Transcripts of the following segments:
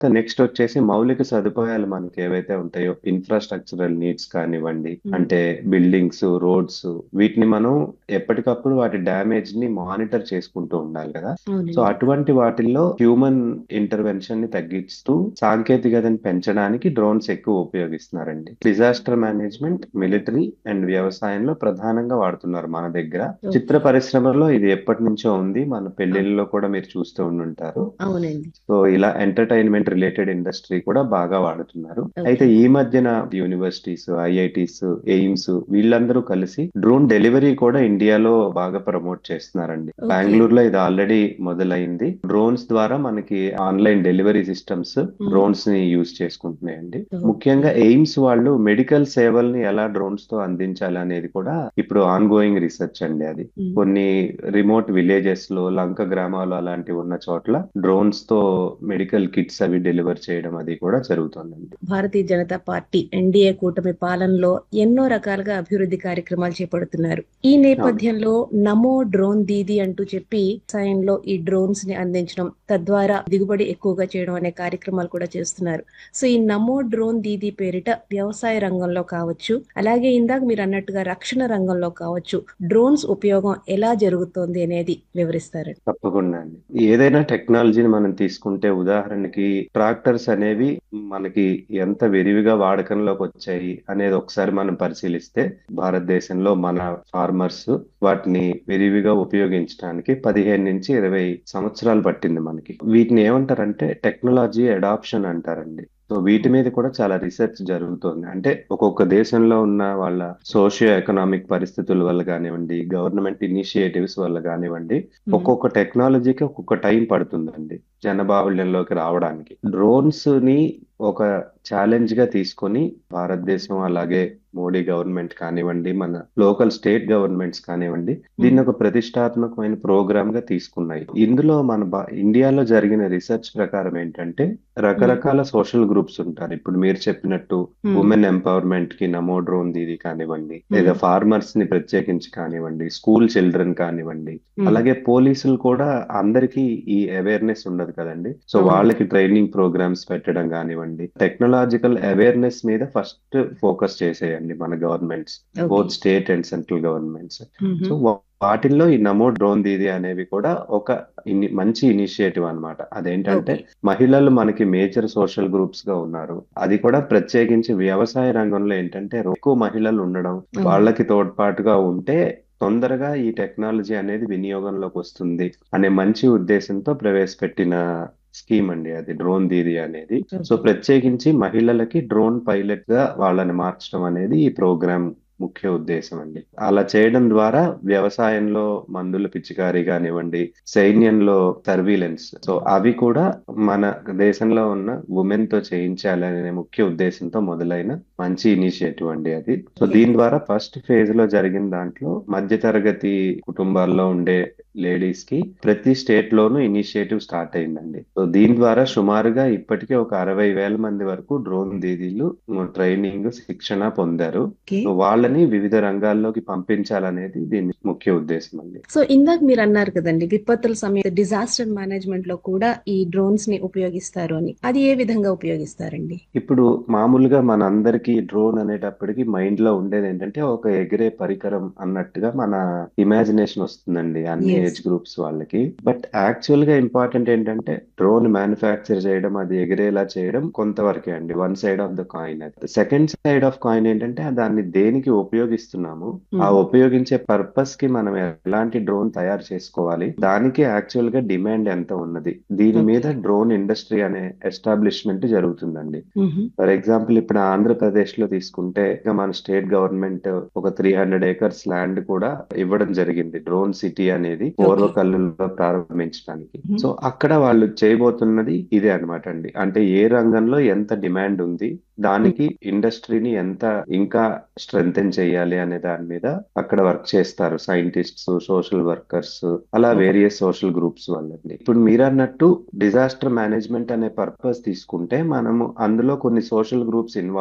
Next వచ్చేసి మౌలిక సదుపాయాలు మనకి ఏవైతే ఉంటాయో ఇన్ఫ్రాస్ట్రక్చరల్ నీడ్స్ కానివ్వండి మ్మ్. అంటే బిల్డింగ్స్ రోడ్స్ వీటిని మనం ఎప్పటికప్పుడు వాటి డ్యామేజ్ ని మానిటర్ చేసుకుంటూ ఉండాలి కదా సో అవునండి అటువంటి వాటిల్లో హ్యూమన్ ఇంటర్వెన్షన్ ని తగ్గిస్తూ సాంకేతికతను పెంచడానికి డ్రోన్స్ ఎక్కువ ఉపయోగిస్తున్నారండి డిజాస్టర్ మేనేజ్మెంట్ మిలిటరీ అండ్ వ్యవసాయంలో ప్రధానంగా వాడుతున్నారు మన దగ్గర ఓకే చిత్ర పరిశ్రమలో ఇది ఎప్పటి నుంచో ఉంది మన పెళ్లిళ్ళలో కూడా మీరు చూస్తూ ఉండుంటారు అవునండి సో ఇలా ఎంటర్టైన్మెంట్ రిలేటెడ్ ఇండస్ట్రీ కూడా బాగా వాడుతున్నారు ఓకే అయితే ఈ మధ్యన యూనివర్సిటీస్ ఐఐటీస్ ఎయిమ్స్ వీళ్ళందరూ కలిసి డ్రోన్ డెలివరీ కూడా ఇండియాలో బాగా ప్రమోట్ చేస్తున్నారండి ఓకే బెంగళూరులో ఇది ఆల్రెడీ మొదలైంది డ్రోన్స్ ద్వారా మనకి online delivery systems hmm. Drones ని యూజ్ చేసుకుంటున్నాయండి ఓకే ముఖ్యంగా ఎయిమ్స్ వాళ్ళు మెడికల్ సేవల్ని ఎలా డ్రోన్స్ తో అందించాలి అనేది కూడా ఇప్పుడు ఆన్ గోయింగ్ రీసెర్చ్ అండి అది మ్మ్. కొన్ని రిమోట్ విలేజెస్ లో లంక గ్రామాలు అలాంటివి ఉన్న చోట్ల డ్రోన్స్ తో మెడికల్ కిట్స్ అవి డెలివర్ చేయడం అది కూడా జరుగుతుందండి భారతీయ జనతా పార్టీ ఎన్డీఏ కూటమి పాలనలో ఎన్నో రకాలుగా అభివృద్ధి కార్యక్రమాలు చేపడుతున్నారు ఈ అవును నేపథ్యంలో నమో డ్రోన్ దీది అంటూ చెప్పి వ్యవసాయంలో ఈ డ్రోన్స్ ని అందించడం తద్వారా దిగుబడి ఎక్కువగా చేయడం అనే కార్యక్రమాలు కూడా చేస్తున్నారు సో ఈ నమో డ్రోన్ దీది పేరిట వ్యవసాయ రంగంలో కావచ్చు అలాగే ఇందాక మీరు అన్నట్టుగా రక్షణ రంగంలో కావచ్చు డ్రోన్స్ ఉపయోగం ఎలా జరుగుతోంది అనేది వివరిస్తారండి తప్పకుండా అండి ఏదైనా టెక్నాలజీని మనం తీసుకుంటే ఉదాహరణకి ట్రాక్టర్స్ అనేవి మనకి ఎంత విరివిగా వాడకంలోకి వచ్చాయి అనేది ఒకసారి మనం పరిశీలిస్తే భారతదేశంలో మన ఫార్మర్స్ వాటిని విరివిగా ఉపయోగించడానికి పదిహేను నుంచి ఇరవై సంవత్సరాలు పట్టింది మనకి వీటిని ఏమంటారంటే టెక్నాలజీ అడాప్షన్ అంటారండి సో వీటి మీద కూడా చాలా రీసెర్చ్ జరుగుతోంది అంటే ఒక్కొక్క దేశంలో ఉన్న వాళ్ళ సోషియో ఎకనామిక్ పరిస్థితుల వల్ల కానివ్వండి గవర్నమెంట్ ఇనిషియేటివ్స్ వల్ల కానివ్వండి మ్మ్. ఒక్కొక్క టెక్నాలజీకి ఒక్కొక్క టైం పడుతుందండి జనబాహుళ్యంలోకి రావడానికి డ్రోన్స్ ని ఒక ఛాలెంజ్ గా తీసుకొని భారతదేశం అలాగే మోడీ గవర్నమెంట్ కానివ్వండి మన లోకల్ స్టేట్ గవర్నమెంట్స్ కానివ్వండి దీన్ని మ్మ్. ఒక ప్రతిష్టాత్మకమైన ప్రోగ్రామ్ గా తీసుకున్నాయి ఇందులో మన బా- ఇండియాలో జరిగిన రీసెర్చ్ ప్రకారం ఏంటంటే మ్మ్. రకరకాల సోషల్ గ్రూప్స్ ఉంటారు ఇప్పుడు మీరు చెప్పినట్టు మ్మ్. ఉమెన్ ఎంపవర్మెంట్ కి నమో డ్రోన్ దీది కానివ్వండి లేదా మ్మ్. ఫార్మర్స్ ని ప్రత్యేకించి కానివ్వండి స్కూల్ చిల్డ్రన్ కానివ్వండి మ్మ్. అలాగే పోలీసులు కూడా అందరికీ ఈ అవేర్నెస్ ఉండదు కదండి సో అవును వాళ్ళకి ట్రైనింగ్ ప్రోగ్రామ్స్ పెట్టడం కానివ్వండి టెక్నాలజికల్ అవేర్నెస్ మీద ఫస్ట్ ఫోకస్ చేసేయండి మన governments okay both state and central governments so hmm. వా- వాటిల్లో ఈ నమో డ్రోన్ దీది అనేవి కూడా ఒక ఇని మంచి ఇనిషియేటివ్ అన్నమాట అదేంటంటే ఓకే మహిళలు మనకి మేజర్ సోషల్ గ్రూప్స్ గా ఉన్నారు అది కూడా ప్రత్యేకించి వ్యవసాయ రంగంలో ఏంటంటే ఎక్కువ మహిళలు ఉండడం అవును వాళ్ళకి తోడ్పాటుగా ఉంటే తొందరగా ఈ టెక్నాలజీ అనేది వినియోగంలోకి వస్తుంది అనే మంచి ఉద్దేశంతో ప్రవేశపెట్టిన స్కీమ్ అండి అది డ్రోన్ దీది అనేది సో ఓకే ప్రత్యేకించి మహిళలకి డ్రోన్ పైలట్ గా వాళ్ళని మార్చడం అనేది ఈ ప్రోగ్రామ్ ముఖ్య ఉద్దేశం అండి అలా చేయడం ద్వారా వ్యవసాయంలో మందుల పిచికారీ కానివ్వండి సైన్యంలో సర్వీలెన్స్ సో అవి కూడా మన దేశంలో ఉన్న ఉమెన్ తో చేయించాలి అనే ముఖ్య ఉద్దేశంతో మొదలైన మంచి ఇనిషియేటివ్ అండి అది సో ఓకే దీని ద్వారా ఫస్ట్ ఫేజ్ లో జరిగిన దాంట్లో మధ్యతరగతి కుటుంబాల్లో ఉండే లేడీస్ కి ప్రతి స్టేట్ లోనూ ఇనిషియేటివ్ స్టార్ట్ అయిందండి సో దీని ద్వారా సుమారుగా ఇప్పటికే ఒక అరవై వేల మంది వరకు డ్రోన్ దీదీలు ట్రైనింగ్ శిక్షణ పొందారు ఓకే సో వాళ్ళని వివిధ రంగాల్లోకి పంపించాలనేది దీని ముఖ్య ఉద్దేశం అండి సో ఇందాక మీరు అన్నారు కదండి విపత్తుల సమయం డిజాస్టర్ మేనేజ్మెంట్ లో కూడా ఈ డ్రోన్స్ ని ఉపయోగిస్తారు అని అది ఏ విధంగా ఉపయోగిస్తారండి ఇప్పుడు మామూలుగా మన అందరికీ డ్రోన్ అనేటప్పటికి మైండ్ లో ఉండేది ఏంటంటే ఒక ఎగిరే పరికరం అన్నట్టుగా మన ఇమాజినేషన్ వస్తుందండి అన్ని ఎస్ ఏజ్ గ్రూప్స్ వాళ్ళకి బట్ యాక్చువల్ గా ఇంపార్టెంట్ ఏంటంటే డ్రోన్ మ్యానుఫ్యాక్చర్ చేయడం అది ఎగిరేలా చేయడం కొంతవరకే అండి one side of the coin అది సెకండ్ సైడ్ ఆఫ్ కాయిన్ ఏంటంటే దాన్ని దేనికి ఉపయోగిస్తున్నాము ఆ ఉపయోగించే పర్పస్ కి మనం ఎలాంటి డ్రోన్ తయారు చేసుకోవాలి దానికి యాక్చువల్ గా డిమాండ్ ఎంత ఉన్నది దీని ఓకే మీద డ్రోన్ ఇండస్ట్రీ అనే ఎస్టాబ్లిష్మెంట్ జరుగుతుందండి ఫర్ ఎగ్జాంపుల్ ఇప్పుడు ఆంధ్రప్రదేశ్ లో తీసుకుంటే ఇక మన స్టేట్ గవర్నమెంట్ ఒక త్రీ హండ్రెడ్ ఏకర్స్ ల్యాండ్ కూడా ఇవ్వడం జరిగింది డ్రోన్ సిటీ అనేది ఓకే పూర్వకల్లులో ప్రారంభించడానికి సో అక్కడ వాళ్ళు చేయబోతున్నది ఇదే అన్నమాట అండి అంటే ఏ రంగంలో ఎంత డిమాండ్ ఉంది దానికి ఇండస్ట్రీని ఎంత ఇంకా స్ట్రెంగ్తెన్ చేయాలి అనే దాని మీద అక్కడ వర్క్ చేస్తారు సైంటిస్ట్స్ సోషల్ వర్కర్స్ అలా ఓకే వేరియస్ సోషల్ గ్రూప్స్ వాళ్ళండి ఇప్పుడు మీరు అన్నట్టు డిజాస్టర్ మేనేజ్మెంట్ అనే పర్పస్ తీసుకుంటే మనము అందులో కొన్ని సోషల్ గ్రూప్స్ ఇన్వాల్వ్ అవుతాయి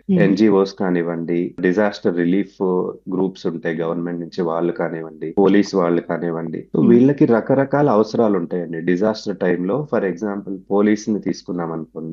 ఎన్జిఓస్ కానివ్వండి డిజాస్టర్ రిలీఫ్ గ్రూప్స్ ఉంటాయి గవర్నమెంట్ నుంచి వాళ్ళు కానివ్వండి పోలీస్ వాళ్ళు కానివ్వండి సో వీళ్ళకి రకరకాల అవసరాలు ఉంటాయండి డిజాస్టర్ టైంలో ఫర్ ఎగ్జాంపుల్ పోలీస్ ని తీసుకున్నాం అనుకోండి